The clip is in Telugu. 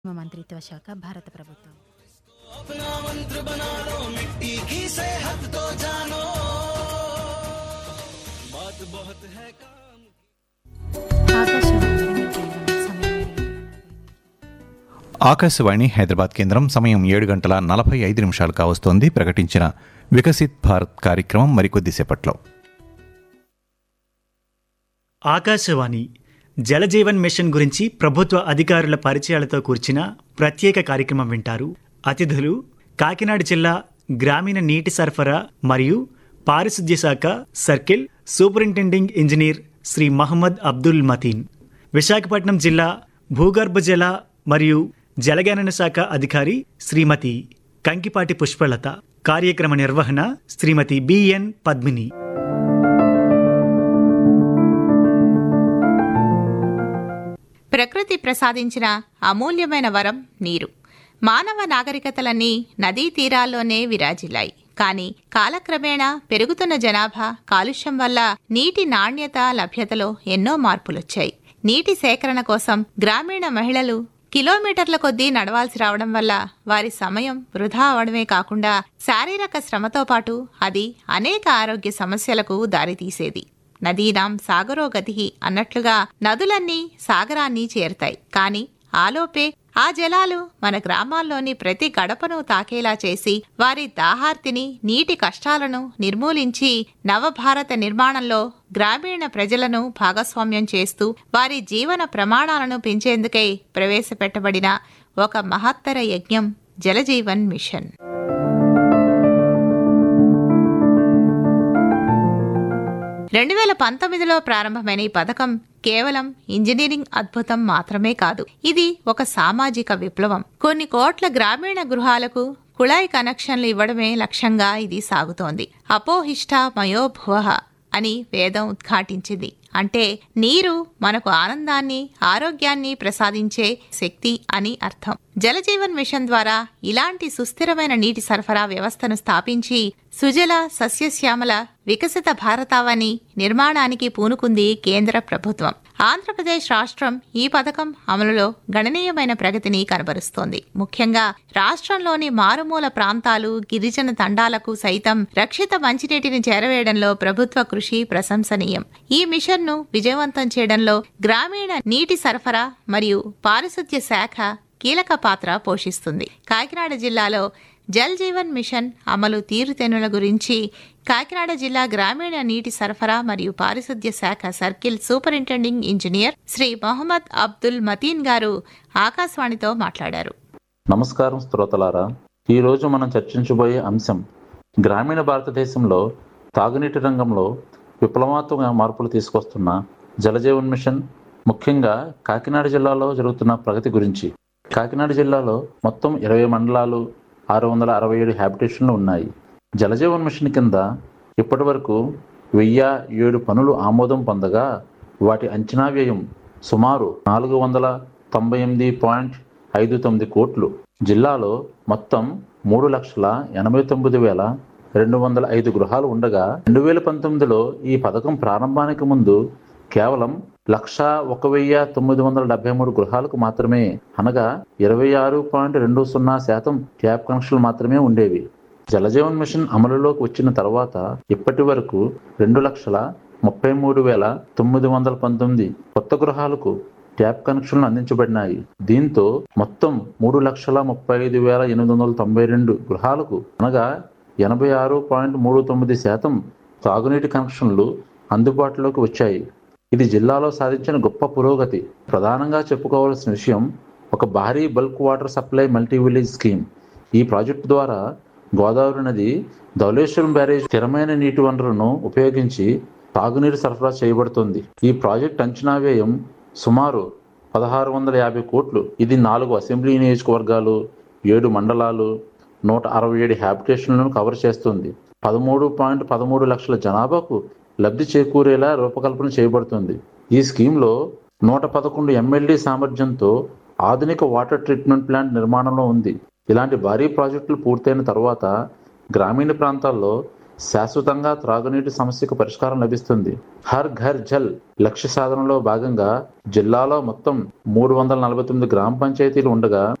మంత్రిత్వ శాఖ భారత ప్రభుత్వం ఆకాశవాణి వరంగల్ కేంద్రం సమయం ఏడు గంటల ఆకాశవాణి హైదరాబాద్ కేంద్రం సమయం ఏడు గంటల నలభై ఐదు నిమిషాలు కావస్తోంది ప్రకటించిన వికసిత్ భారత్ కార్యక్రమం మరికొద్దిసేపట్లో ఆకాశవాణి జలజీవన్ మిషన్ గురించి ప్రభుత్వ అధికారుల పరిచయాలతో కూర్చిన ప్రత్యేక కార్యక్రమం వింటారు అతిథులు కాకినాడ జిల్లా గ్రామీణ నీటి సరఫరా మరియు పారిశుద్ధ్య శాఖ circle superintending engineer Shri Mohammed Abdul Mateen Visakhapatnam జిల్లా భూగర్భ జల మరియు జలగణన శాఖ అధికారి శ్రీమతి కంకిపాటి పుష్పలత కార్యక్రమ నిర్వహణ శ్రీమతి బిఎన్ పద్మిని ప్రకృతి ప్రసాదించిన అమూల్యమైన వరం నీరు మానవ నాగరికతలన్నీ నదీ తీరాల్లోనే విరాజిల్లాయి కానీ కాలక్రమేణా పెరుగుతున్న జనాభా కాలుష్యం వల్ల నీటి నాణ్యత లభ్యతలో ఎన్నో మార్పులొచ్చాయి నీటి సేకరణ కోసం గ్రామీణ మహిళలు కిలోమీటర్ల కొద్దీ నడవాల్సి రావడం వల్ల వారి సమయం వృధా అవడమే కాకుండా శారీరక శ్రమతో పాటు అది అనేక ఆరోగ్య సమస్యలకు దారితీసేది నదీనాం సాగరో గతి అన్నట్లుగా నదులన్నీ సాగరాన్ని చేరుతాయి కాని ఆలోపే ఆ జలాలు మన గ్రామాల్లోని ప్రతి గడపను తాకేలా చేసి వారి దాహార్తిని నీటి కష్టాలను నిర్మూలించి నవభారత నిర్మాణంలో గ్రామీణ ప్రజలను భాగస్వామ్యం చేస్తూ వారి జీవన ప్రమాణాలను పెంచేందుకై ప్రవేశపెట్టబడిన ఒక మహత్తర యజ్ఞం జలజీవన్ మిషన్ రెండు వేల పంతొమ్మిదిలో ప్రారంభమైన ఈ పథకం కేవలం ఇంజనీరింగ్ అద్భుతం మాత్రమే కాదు ఇది ఒక సామాజిక విప్లవం కొన్ని కోట్ల గ్రామీణ గృహాలకు కుళాయి కనెక్షన్లు ఇవ్వడమే లక్ష్యంగా ఇది సాగుతోంది అపోహిష్ట మయోభువ అని వేదం ఉద్ఘాటించింది అంటే నీరు మనకు ఆనందాన్ని ఆరోగ్యాన్ని ప్రసాదించే శక్తి అని అర్థం జలజీవన్ మిషన్ ద్వారా ఇలాంటి సుస్థిరమైన నీటి సరఫరా వ్యవస్థను స్థాపించి సుజల సస్యశ్యామల వికసిత భారతావని నిర్మాణానికి పూనుకుంది కేంద్ర ప్రభుత్వం ఆంధ్రప్రదేశ్ రాష్ట్రం ఈ పథకం అమలులో గణనీయమైన ప్రగతిని కనబరుస్తోంది ముఖ్యంగా రాష్ట్రంలోని మారుమూల ప్రాంతాలు గిరిజన తండాలకు సైతం రక్షిత మంచినీటిని చేరవేయడంలో ప్రభుత్వ కృషి ప్రశంసనీయం ఈ మిషన్ను విజయవంతం చేయడంలో గ్రామీణ నీటి సరఫరా మరియు పారిశుద్ధ్య శాఖ కీలక పాత్ర పోషిస్తుంది కాకినాడ జిల్లాలో జల్ జీవన్ మిషన్ అమలు తీరుతెన్నుల గురించి కాకినాడ జిల్లా గ్రామీణ నీటి సరఫరా మరియు పారిశుద్ధ్య శాఖ circle superintending engineer Shri Mohammed Abdul Mateen garu ఆకాశవాణితో మాట్లాడారు నమస్కారం శ్రోతలారా ఈరోజు మనం చర్చించబోయే అంశం గ్రామీణ భారతదేశంలో తాగునీటి రంగంలో విప్లవాత్మక మార్పులు తీసుకొస్తున్న జలజీవన్ మిషన్ ముఖ్యంగా కాకినాడ జిల్లాలో జరుగుతున్న ప్రగతి గురించి కాకినాడ జిల్లాలో మొత్తం ఇరవై మండలాలు ఆరు వందల అరవై ఏడు హ్యాబిటేషన్లు ఉన్నాయి జలజీవన్ మిషన్ కింద ఇప్పటి వరకు వెయ్యి ఏడు పనులు ఆమోదం పొందగా వాటి అంచనా వ్యయం సుమారు నాలుగు వందల తొంభై ఎనిమిది పాయింట్ ఐదు తొమ్మిది కోట్లు జిల్లాలో మొత్తం మూడు లక్షల ఎనభై తొమ్మిది వేల రెండు వందల ఐదు గృహాలు ఉండగా రెండు వేల పంతొమ్మిదిలో ఈ పథకం ప్రారంభానికి ముందు కేవలం లక్ష ఒక వెయ్యి తొమ్మిది వందల డెబ్బై మూడు గృహాలకు మాత్రమే అనగా ఇరవై ఆరు పాయింట్ రెండు సున్నా శాతం ట్యాప్ కనెక్షన్లు మాత్రమే ఉండేవి జలజీవన్ మిషన్ అమలులోకి వచ్చిన తర్వాత ఇప్పటి వరకు రెండు లక్షల ముప్పై మూడు వేల తొమ్మిది వందల పంతొమ్మిది కొత్త గృహాలకు ట్యాప్ కనెక్షన్లు అందించబడినాయి దీంతో మొత్తం మూడు లక్షల ముప్పై ఐదు వేల ఎనిమిది వందల తొంభై రెండు గృహాలకు అనగా ఎనభై ఆరు పాయింట్ మూడు తొమ్మిది శాతం తాగునీటి కనెక్షన్లు అందుబాటులోకి వచ్చాయి ఇది జిల్లాలో సాధించిన గొప్ప పురోగతి ప్రధానంగా చెప్పుకోవాల్సిన విషయం ఒక భారీ bulk water supply multi village scheme ఈ ప్రాజెక్టు ద్వారా గోదావరి నది ధవళేశ్వరం బ్యారేజ్ స్థిరమైన నీటి వనరులను ఉపయోగించి తాగునీరు సరఫరా చేయబడుతుంది ఈ ప్రాజెక్ట్ అంచనా వ్యయం సుమారు పదహారు వందల యాభై కోట్లు ఇది నాలుగు అసెంబ్లీ నియోజకవర్గాలు ఏడు మండలాలు నూట అరవై ఏడు హ్యాబిటేషన్లను కవర్ చేస్తుంది పదమూడు పాయింట్ పదమూడు లక్షల జనాభాకు లబ్ధి చేకూరేలా రూపకల్పన చేయబడుతుంది ఈ స్కీమ్లో నూట పదకొండు ఎమ్మెల్యే సామర్థ్యంతో ఆధునిక వాటర్ ట్రీట్మెంట్ ప్లాంట్ నిర్మాణంలో ఉంది ఇలాంటి భారీ ప్రాజెక్టులు పూర్తయిన తర్వాత గ్రామీణ ప్రాంతాల్లో శాశ్వతంగా త్రాగునీటి సమస్యకు పరిష్కారం లభిస్తుంది హర్ ఘర్ జల్ లక్ష్య సాధనలో భాగంగా జిల్లాలో మొత్తం మూడు వందల నలభై తొమ్మిది గ్రామ పంచాయతీలు ఉండగా